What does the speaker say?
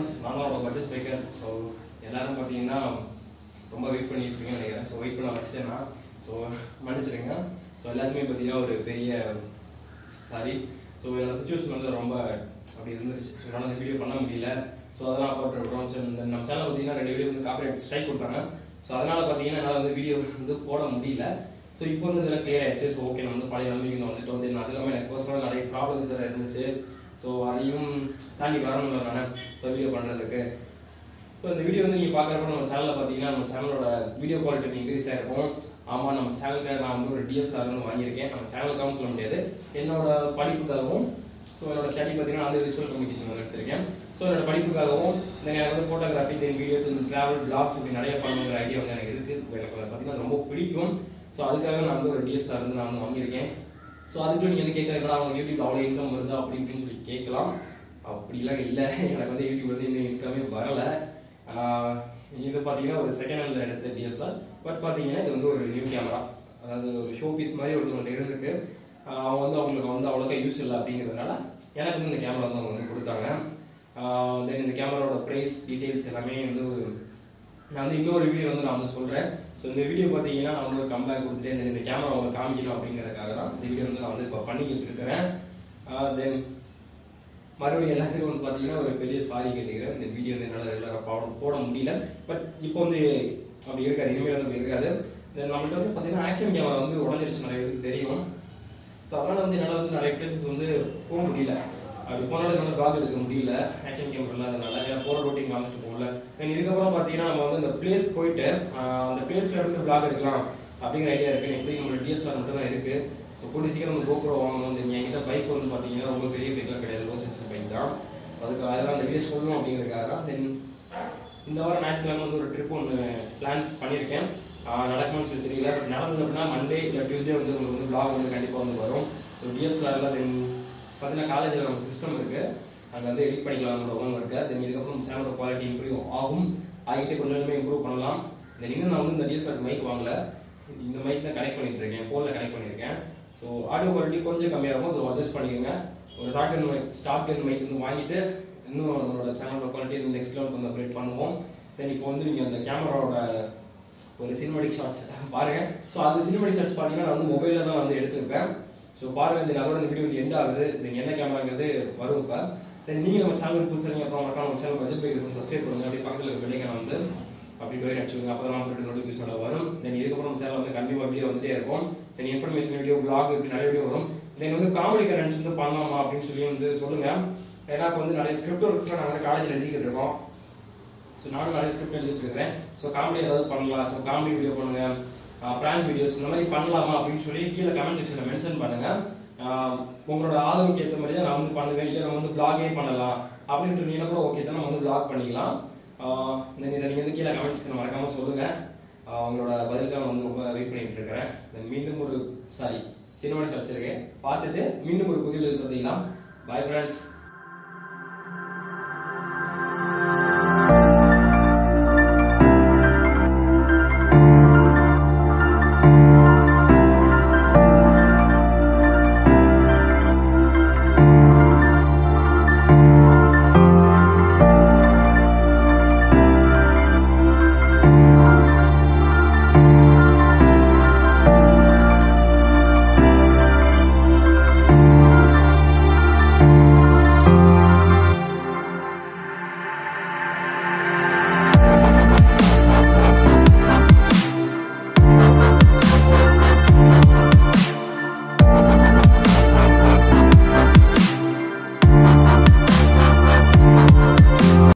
friends நான் தான் உங்களோட பட்ஜெட் பிரேக்கர் ஸோ எல்லாரும் பார்த்தீங்கன்னா ரொம்ப வெயிட் பண்ணிட்டு இருக்கீங்கன்னு நினைக்கிறேன் ஸோ வெயிட் பண்ண வச்சிட்டேன்னா ஸோ மன்னிச்சிடுங்க ஸோ எல்லாத்துக்குமே பார்த்தீங்கன்னா ஒரு பெரிய சாரி ஸோ என்னோட சுச்சுவேஷன் வந்து ரொம்ப அப்படி இருந்துருச்சு ஸோ என்னால் அந்த வீடியோ பண்ண முடியல ஸோ அதெல்லாம் போட்டுருக்கோம் ஸோ இந்த நம்ம சேனல் பார்த்தீங்கன்னா ரெண்டு வீடியோ வந்து காப்பிரைட் ஸ்ட்ரைக் கொடுத்தாங்க ஸோ அதனால் பார்த்தீங்கன்னா என்னால் வந்து வீடியோ வந்து போட முடியல ஸோ இப்போ வந்து இதெல்லாம் கிளியர் ஆயிடுச்சு ஸோ ஓகே நம்ம வந்து பழைய நம்பிக்கை வந்துட்டு வந்து அது இல்லாமல் எனக்கு பர்சனலாக நிறைய ப்ராப்ளம்ஸ் வேறு இருந்துச்சு ஸோ அதையும் தாண்டி வரணும்ல நானே ஸோ வீடியோ பண்ணுறதுக்கு ஸோ இந்த வீடியோ வந்து நீங்கள் பார்க்குறப்ப நம்ம சேனலில் பார்த்தீங்கன்னா நம்ம சேனலோட வீடியோ குவாலிட்டி இன்க்ரீஸ் ஆயிருக்கும் ஆமாம் நம்ம சேனலுக்காக நான் வந்து ஒரு டிஎஸ்ஆர் வந்து வாங்கியிருக்கேன் நம்ம சேனலுக்காகவும் சொல்ல முடியாது என்னோட படிப்புக்காகவும் ஸோ என்னோட ஸ்டடி பார்த்தீங்கன்னா அந்த விசுவல் கம்யூனிகேஷன் வந்து எடுத்திருக்கேன் ஸோ என்னோட படிப்புக்காகவும் தென் எனக்கு வந்து ஃபோட்டோகிராஃபி தென் வீடியோஸ் இந்த ட்ராவல் பிளாக்ஸ் இப்படி நிறைய பண்ணணுங்கிற ஐடியா வந்து எனக்கு இருக்குது எனக்கு பார்த்தீங்கன்னா ரொம்ப பிடிக்கும் ஸோ அதுக்காக நான் வந்து ஒரு டிஎஸ்ஆர் வந்து நான் வந்து வாங்கியிருக்கேன் ஸோ அதுக்குள்ள நீங்கள் வந்து கேட்குறீங்களா அவங்க யூடியூப் அவ்வளோ இன்கம் வருதா அப்படி இப்படின்னு சொல்லி கேட்கலாம் அப்படிலாம் இல்லை எனக்கு வந்து யூடியூப் வந்து இன்னும் இன்கமே வரல ஆஹ் இது பார்த்தீங்கன்னா ஒரு செகண்ட் ஹேண்டில் எடுத்த டிஎஸ்எல்ஆர் பட் பார்த்தீங்கன்னா இது வந்து ஒரு நியூ கேமரா அதாவது ஒரு ஷோ பீஸ் மாதிரி ஒருத்தவங்க இருந்திருக்கு ஆஹ் அவங்க வந்து அவங்களுக்கு வந்து அவ்வளோக்கா யூஸ் இல்லை அப்படிங்கிறதுனால எனக்கு வந்து இந்த கேமரா வந்து அவங்க வந்து கொடுத்தாங்க தென் இந்த கேமராவோட ப்ரைஸ் டீட்டெயில்ஸ் எல்லாமே வந்து நான் வந்து இன்னொரு வீடியோ வந்து நான் வந்து சொல்கிறேன் ஸோ இந்த வீடியோ பார்த்தீங்கன்னா நான் வந்து ஒரு கம்பேக் கொடுத்துட்டு இந்த- இந்த கேமரா உங்களுக்கு காமிக்கணும் அப்படிங்கிறதுக்காக தான் இந்த வீடியோ வந்து நான் வந்து இப்போ பண்ணிக்கிட்டு இருக்கிறேன் தென் மறுபடியும் எல்லாத்துக்கும் வந்து பார்த்தீங்கன்னா ஒரு பெரிய சாரி கேட்டுக்கிறேன் இந்த வீடியோ வந்து என்னால் ரெகுலராக போட போட முடியல பட் இப்போ வந்து அப்படி இருக்காது இனிமேல் வந்து அப்படி இருக்காது தென் நம்மள்ட்ட வந்து பார்த்தீங்கன்னா ஆக்ஷன் கேமரா வந்து உடஞ்சிருச்சு நிறைய பேருக்கு தெரியும் ஸோ அதனால வந்து என்னால் வந்து நிறைய பிளேசஸ் வந்து போக முடியல அப்படி போனாலும் என்னால் பிளாக் எடுக்க முடியல ஆக்ஷன் கேமரா இல்லாதனால ஏன்னா போகிற ரோட்டிங் காமிச்சிட்டு போகல தென் இதுக்கப்புறம் பார்த்தீங்கன்னா நம்ம வந்து இந்த பிளேஸ் போயிட்டு ஆஹ் அந்த பிளேஸ்ல இருந்து பிளாக் எடுக்கலாம் அப்படிங்கிற ஐடியா இருக்கு இப்போதைக்கு நம்மளோட டிஎஸ்ஆர் மட்டும் தான் இருக்கு ஸோ கூடிய சீக்கிரம் நம்ம கோப்ரோ வாங்கணும் வந்து என்கிட்ட பைக் வந்து பார்த்தீங்கன்னா ரொம்ப பெரிய பைக்லாம் கிடையாது லோ சைஸ் பைக் தான் அதுக்கு அதெல்லாம் அந்த வீடியோ சொல்லணும் அப்படிங்கிறதுக்காக தான் தென் இந்த வாரம் ஞாயிற்றுக்கிழமை வந்து ஒரு ட்ரிப் ஒன்று பிளான் பண்ணியிருக்கேன் ஆஹ் நடக்குமான்னு சொல்லி தெரியல பட் நடந்தது அப்படின்னா மண்டே இல்லை டியூஸ்டே வந்து உங்களுக்கு வந்து vlog வந்து கண்டிப்பாக வந்து வரும் ஸோ டிஎஸ்எல்ஆரில் தென் பார்த்தீங்கன்னா காலேஜில் நமக்கு சிஸ்டம் இருக்கு அங்கே வந்து எடிட் பண்ணிக்கலாம் நம்மளோட ஓன் ஒர்க்கை தென் இதுக்கப்புறம் சேனலோட குவாலிட்டி இம்ப்ரூவ் ஆகும் ஆகிட்டு கொஞ்சம் கொஞ்சமே இம்ப்ரூவ் பண்ணலாம் தென் இன்னும் நான் வந்து இந்த டிஎஸ்எல்ஆர் மைக் வாங்கல இந்த மைக் தான் கனெக்ட் பண்ணிட்டு இருக்கேன் ஃபோனில் கனெக்ட் பண்ணியிருக்கேன் ஸோ ஆடியோ குவாலிட்டி கொஞ்சம் கம்மியாக இருக்கும் ஸோ அட்ஜஸ்ட் பண்ணிக்கோங்க ஒரு shotgun mic shotgun mic வந்து வாங்கிட்டு இன்னும் நம்மளோட சேனலோட குவாலிட்டி நெக்ஸ்ட் லெவலுக்கு வந்து அப்டேட் பண்ணுவோம் தென் இப்போ வந்து நீங்கள் அந்த கேமராவோட ஒரு சினிமாட்டிக் ஷார்ட்ஸ் பாருங்க ஸோ அந்த சினிமாட்டிக் ஷார்ட்ஸ் பார்த்தீங்கன்னா நான் வந்து மொபைலில் தான் வந்து எடுத்திருப்பேன் ஸோ பாருங்க இந்த அதோட இந்த வீடியோ வந்து எண்ட் ஆகுது இந்த என்ன கேமராங்கிறது வரும் இப்போ தென் நீங்கள் நம்ம சேனலுக்கு புதுசாக நீங்கள் அப்புறம் மறக்காம நம்ம சேனல் பட்ஜெட் பைக் இருக்கும் சப்ஸ்கிரைப் பண்ணுங்க அப்படியே பக்கத்தில் வெள்ளைக்கான வந்து அப்படி போய் அடிச்சுங்க அப்போ தான் நம்ம நோட்டிஃபிகேஷனோட வரும் தென் இதுக்கப்புறம் நம்ம சேனல் வந்து கண்டிப்பாக வீடியோ வந்துட்டே இருக்கும் தென் இன்ஃபர்மேஷன் வீடியோ பிளாக் இப்படி நிறைய வீடியோ வரும் தென் வந்து காமெடி கரண்ட்ஸ் வந்து பண்ணலாமா அப்படின்னு சொல்லி வந்து சொல்லுங்க ஏன்னா இப்போ வந்து நிறைய ஸ்கிரிப்ட் ஒர்க்ஸ்லாம் நாங்கள் காலேஜில் எழுதிக்கிட்டு இருக்கோம் ஸோ நானும் நிறைய ஸ்கிரிப்ட் எழுதிட்டு இருக்கிறேன் ஸோ காமெடி ஏதாவது பண்ணலாம் ஸோ காமெடி வீடியோ பண்ணுங்க பிராங்க் வீடியோஸ் இந்த மாதிரி பண்ணலாமா அப்படின்னு சொல்லி கீழே கமெண்ட் செக்ஷனில் மென்ஷன் பண்ணுங்க ஆஹ் உங்களோட ஆதரவுக்கு ஏற்ற மாதிரி தான் நான் வந்து பண்ணுவேன் இல்லை நம்ம வந்து vlog-ஏ பண்ணலாம் அப்படின்ட்டு நீங்க கூட ஓகே தான் நம்ம வந்து vlog பண்ணிக்கலாம் ஆஹ் இந்த இதை நீங்கள் வந்து கீழே கமெண்ட் செக்ஷன் மறக்காம சொல்லுங்க ஆஹ் உங்களோட பதிலுக்காக நான் வந்து ரொம்ப வெயிட் பண்ணிட்டு இருக்கிறேன் Then மீண்டும் ஒரு சாரி சினிமா சார் இருக்கேன் பார்த்துட்டு மீண்டும் ஒரு புதிய சந்திக்கலாம் பாய் ஃப்ரெண்ட்ஸ்